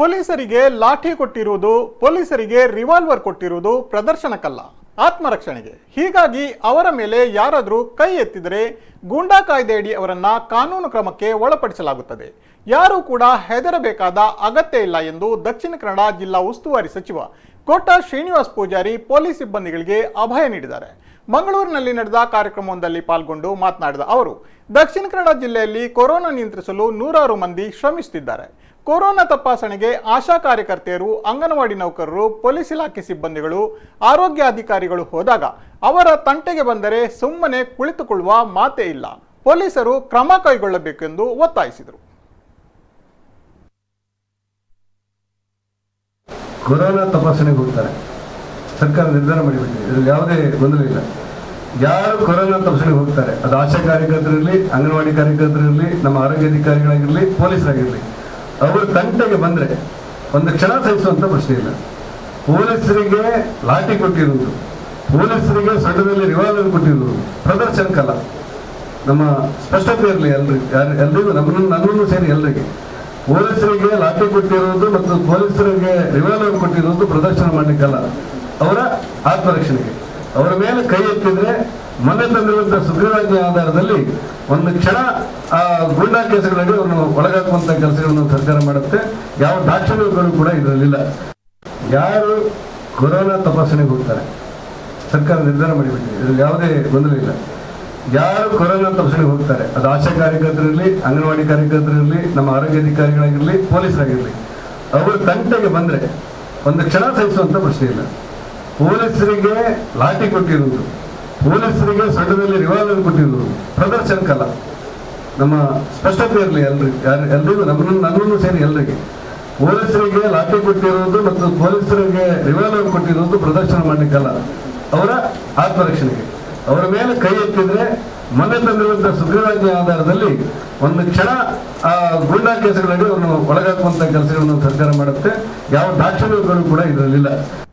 ಪೊಲೀಸರಿಗೆ ಲಾಠಿ ಕೊಟ್ಟಿರುವುದು ಪೊಲೀಸರಿಗೆ ರಿವಾಲ್ವರ್ ಕೊಟ್ಟಿರುವುದು ಪ್ರದರ್ಶನಕ್ಕಲ್ಲ ಆತ್ಮರಕ್ಷಣೆಗೆ ಹೀಗಾಗಿ ಅವರ ಮೇಲೆ ಯಾರಾದರೂ ಕೈ ಎತ್ತಿದರೆ ಗೂಂಡಾ ಕಾಯ್ದೆಯಡಿ ಅವರನ್ನ ಕಾನೂನು ಕ್ರಮಕ್ಕೆ ಒಳಪಡಿಸಲಾಗುತ್ತದೆ ಯಾರೂ ಕೂಡ ಹೆದರಬೇಕಾದ ಅಗತ್ಯ ಇಲ್ಲ ಎಂದು ದಕ್ಷಿಣ ಕನ್ನಡ ಜಿಲ್ಲಾ ಉಸ್ತುವಾರಿ ಸಚಿವ ಕೋಟ ಶ್ರೀನಿವಾಸ್ ಪೂಜಾರಿ ಪೊಲೀಸ್ ಸಿಬ್ಬಂದಿಗಳಿಗೆ ಅಭಯ ನೀಡಿದ್ದಾರೆ ಮಂಗಳೂರಿನಲ್ಲಿ ನಡೆದ ಕಾರ್ಯಕ್ರಮವೊಂದರಲ್ಲಿ ಪಾಲ್ಗೊಂಡು ಮಾತನಾಡಿದ ಅವರು ದಕ್ಷಿಣ ಕನ್ನಡ ಜಿಲ್ಲೆಯಲ್ಲಿ ಕೊರೋನಾ ನಿಯಂತ್ರಿಸಲು ನೂರಾರು ಮಂದಿ ಶ್ರಮಿಸುತ್ತಿದ್ದಾರೆ ಕೊರೋನಾ ತಪಾಸಣೆಗೆ ಆಶಾ ಕಾರ್ಯಕರ್ತೆಯರು ಅಂಗನವಾಡಿ ನೌಕರರು ಪೊಲೀಸ್ ಇಲಾಖೆ ಸಿಬ್ಬಂದಿಗಳು ಆರೋಗ್ಯ ಅಧಿಕಾರಿಗಳು ಹೋದಾಗ ಅವರ ತಂಟೆಗೆ ಬಂದರೆ ಸುಮ್ಮನೆ ಕುಳಿತುಕೊಳ್ಳುವ ಮಾತೇ ಇಲ್ಲ ಪೊಲೀಸರು ಕ್ರಮ ಕೈಗೊಳ್ಳಬೇಕೆಂದು ಒತ್ತಾಯಿಸಿದರು ಕೊರೋನಾ ತಪಾಸಣೆಗೆ ಹೋಗ್ತಾರೆ ಸರ್ಕಾರ ನಿರ್ಧಾರ ಮಾಡಿಬಿಟ್ಟಿದೆ ಇದರಲ್ಲಿ ಯಾವುದೇ ಗೊಂದಲ ಇಲ್ಲ ಯಾರು ಕೊರೋನಾ ತಪಾಸಣೆಗೆ ಹೋಗ್ತಾರೆ ಅದು ಆಶಾ ಕಾರ್ಯಕರ್ತರಿರಲಿ ಅಂಗನವಾಡಿ ಕಾರ್ಯಕರ್ತರಿರಲಿ ನಮ್ಮ ಆರೋಗ್ಯ ಅಧಿಕಾರಿಗಳಾಗಿರಲಿ ಪೊಲೀಸರಾಗಿರಲಿ ಅವರು ತಂಟೆಗೆ ಬಂದರೆ ಒಂದು ಕ್ಷಣ ಸಹಿಸುವಂಥ ಪ್ರಶ್ನೆ ಇಲ್ಲ ಪೊಲೀಸರಿಗೆ ಲಾಠಿ ಕೊಟ್ಟಿರುವುದು ಪೊಲೀಸರಿಗೆ ಸೊಂಟದಲ್ಲಿ ರಿವಾಲ್ವರ್ ಕೊಟ್ಟಿರುವುದು ಪ್ರದರ್ಶನಕ್ಕಲ್ಲ ನಮ್ಮ ಸ್ಪಷ್ಟತೆ ಇರಲಿ ಎಲ್ರಿಗೂ ಯಾರು ಎಲ್ರಿಗೂ ನಮ್ಮನ್ನು ನನ್ನನ್ನು ಸೇರಿ ಎಲ್ರಿಗೆ ಪೊಲೀಸರಿಗೆ ಲಾಠಿ ಕೊಟ್ಟಿರುವುದು ಮತ್ತು ಪೊಲೀಸರಿಗೆ ರಿವಾಲ್ವರ್ ಕೊಟ್ಟಿರುವುದು ಪ್ರದರ್ಶನ ಮಾಡಲಿಕ್ಕಲ್ಲ ಅವರ ಆತ್ಮರಕ್ಷಣೆಗೆ ಅವರ ಮೇಲೆ ಕೈ ಎತ್ತಿದ್ರೆ ಮೊನ್ನೆ ತಂದಿರುವಂತಹ ಸುಗ್ರೀವಾಜ್ಞೆ ಆಧಾರದಲ್ಲಿ ಒಂದು ಕ್ಷಣ ಆ ಗೂಂಡಾ ಕೇಸುಗಳಲ್ಲಿ ಅವರನ್ನು ಒಳಗಾಕುವಂತ ಕೆಲಸಗಳನ್ನು ಸರ್ಕಾರ ಮಾಡುತ್ತೆ ಯಾವ ದಾಕ್ಷಿಣ್ಯಗಳು ಕೂಡ ಇದರಲ್ಲಿಲ್ಲ ಯಾರು ಕೊರೋನಾ ತಪಾಸಣೆಗೆ ಹೋಗ್ತಾರೆ ಸರ್ಕಾರ ನಿರ್ಧಾರ ಮಾಡಿಬಿಟ್ಟಿದೆ ಇದರಲ್ಲಿ ಯಾವುದೇ ಗೊಂದಲ ಇಲ್ಲ ಯಾರು ಕೊರೋನಾ ತಪಾಸಣೆಗೆ ಹೋಗ್ತಾರೆ ಅದು ಆಶಾ ಕಾರ್ಯಕರ್ತರಿರಲಿ ಅಂಗನವಾಡಿ ಕಾರ್ಯಕರ್ತರಿರಲಿ ನಮ್ಮ ಆರೋಗ್ಯ ಅಧಿಕಾರಿಗಳಾಗಿರಲಿ ಪೊಲೀಸರಾಗಿರಲಿ ಅವರು ತಂಟೆಗೆ ಬಂದರೆ ಒಂದು ಕ್ಷಣ ಸಹಿಸುವಂಥ ಪ್ರಶ್ನೆ ಇಲ್ಲ ಪೊಲೀಸರಿಗೆ ಲಾಠಿ ಕೊಟ್ಟಿರುವುದು ಪೊಲೀಸರಿಗೆ ಸೊಂಟದಲ್ಲಿ ರಿವಾಲ್ವರ್ ಕೊಟ್ಟಿರುವುದು ಪ್ರದರ್ಶನಕ್ಕಲ್ಲ ನಮ್ಮ ಸ್ಪಷ್ಟತೆ ಇರಲಿ ಎಲ್ರಿಗೂ ಯಾರು ಎಲ್ರಿಗೂ ನಮ್ಮನ್ನು ನನ್ನನ್ನು ಸೇರಿ ಎಲ್ರಿಗೆ ಪೊಲೀಸರಿಗೆ ಲಾಠಿ ಕೊಟ್ಟಿರುವುದು ಮತ್ತು ಪೊಲೀಸರಿಗೆ ರಿವಾಲ್ವರ್ ಕೊಟ್ಟಿರುವುದು ಪ್ರದರ್ಶನ ಮಾಡಲಿಕ್ಕಲ್ಲ ಅವರ ಆತ್ಮರಕ್ಷಣೆಗೆ ಅವರ ಮೇಲೆ ಕೈ ಎತ್ತಿದ್ರೆ ಮೊನ್ನೆ ತಂದಿರುವಂತಹ ಸುಗ್ರೀವಾಜ್ಞೆ ಆಧಾರದಲ್ಲಿ ಒಂದು ಕ್ಷಣ ಆ ಗೂಂಡಾ ಕೇಸುಗಳಲ್ಲಿ ಅವರನ್ನು ಒಳಗಾಕುವಂತ ಕೆಲಸಗಳನ್ನು ಸರ್ಕಾರ ಮಾಡುತ್ತೆ ಯಾವ ದಾಕ್ಷಿಣ್ಯಗಳು ಕೂಡ ಇದರಲ್ಲಿಲ್ಲ